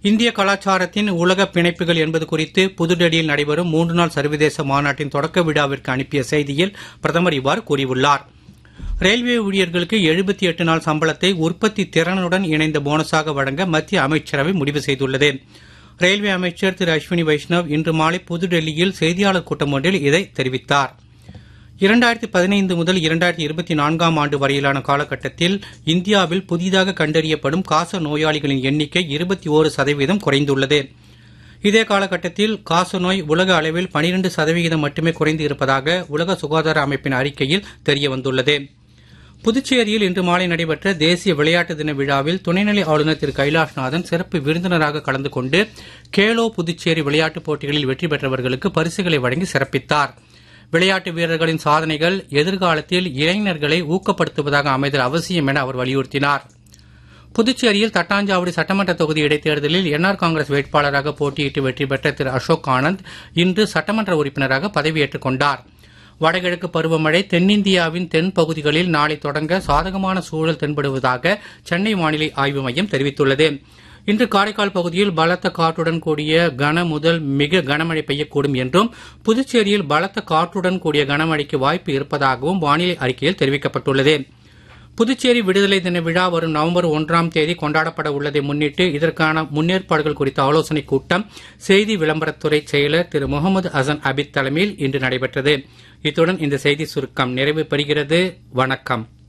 இந்திய கலாச்சாரத்தின் உலக பிணைப்புகள் என்பது குறித்து புதுடெல்லியில் நடைபெறும் மூன்று நாள் சர்வதேச மாநாட்டின் தொடக்க விழாவிற்கு அனுப்பிய செய்தியில் பிரதமர் இவ்வாறு கூறியுள்ளார் ரயில்வே ஊழியர்களுக்கு எழுபத்தி எட்டு நாள் சம்பளத்தை உற்பத்தி திறனுடன் இணைந்த போனஸாக வழங்க மத்திய அமைச்சரவை முடிவு செய்துள்ளது ரயில்வே அமைச்சர் திரு அஸ்வினி வைஷ்ணவ் இன்று மாலை புதுடெல்லியில் செய்தியாளர் கூட்டம் ஒன்றில் இதை தெரிவித்தார் இரண்டாயிரத்தி பதினைந்து முதல் இரண்டாயிரத்தி இருபத்தி நான்காம் ஆண்டு வரையிலான காலகட்டத்தில் இந்தியாவில் புதிதாக கண்டறியப்படும் காச நோயாளிகளின் எண்ணிக்கை இருபத்தி ஓரு சதவீதம் குறைந்துள்ளது இதே காலகட்டத்தில் காசநோய் உலக அளவில் பனிரெண்டு சதவிகிதம் மட்டுமே குறைந்து இருப்பதாக உலக சுகாதார அமைப்பின் அறிக்கையில் தெரியவந்துள்ளது புதுச்சேரியில் இன்று மாலை நடைபெற்ற தேசிய விளையாட்டு தின விழாவில் துணைநிலை ஆளுநர் திரு கைலாஷ்நாதன் சிறப்பு விருந்தினராக கலந்து கொண்டு கேலோ புதுச்சேரி விளையாட்டுப் போட்டிகளில் வெற்றி பெற்றவர்களுக்கு பரிசுகளை வழங்கி சிறப்பித்தார் விளையாட்டு வீரர்களின் சாதனைகள் எதிர்காலத்தில் இளைஞர்களை ஊக்கப்படுத்துவதாக அமைதல் அவசியம் என அவர் வலியுறுத்தினார் புதுச்சேரியில் தட்டாஞ்சாவடி சட்டமன்ற தொகுதி இடைத்தேர்தலில் என்ஆர் காங்கிரஸ் வேட்பாளராக போட்டியிட்டு வெற்றி பெற்ற திரு அசோக் ஆனந்த் இன்று சட்டமன்ற உறுப்பினராக பதவியேற்றுக் கொண்டார் வடகிழக்கு பருவமழை தென்னிந்தியாவின் தென் பகுதிகளில் நாளை தொடங்க சாதகமான சூழல் தென்படுவதாக சென்னை வானிலை ஆய்வு மையம் தெரிவித்துள்ளது இன்று காரைக்கால் பகுதியில் பலத்த காற்றுடன் கூடிய கன முதல் மிக கனமழை பெய்யக்கூடும் என்றும் புதுச்சேரியில் பலத்த காற்றுடன் கூடிய கனமழைக்கு வாய்ப்பு இருப்பதாகவும் வானிலை அறிக்கையில் தெரிவிக்கப்பட்டுள்ளது புதுச்சேரி விடுதலை தின விழா வரும் நவம்பர் ஒன்றாம் தேதி கொண்டாடப்பட உள்ளதை முன்னிட்டு இதற்கான முன்னேற்பாடுகள் குறித்த ஆலோசனைக் கூட்டம் செய்தி விளம்பரத்துறை செயலர் திரு முகமது அசன் அபித் தலைமையில் இன்று நடைபெற்றது இத்துடன் இந்த செய்தி சுருக்கம் நிறைவு பெறுகிறது வணக்கம்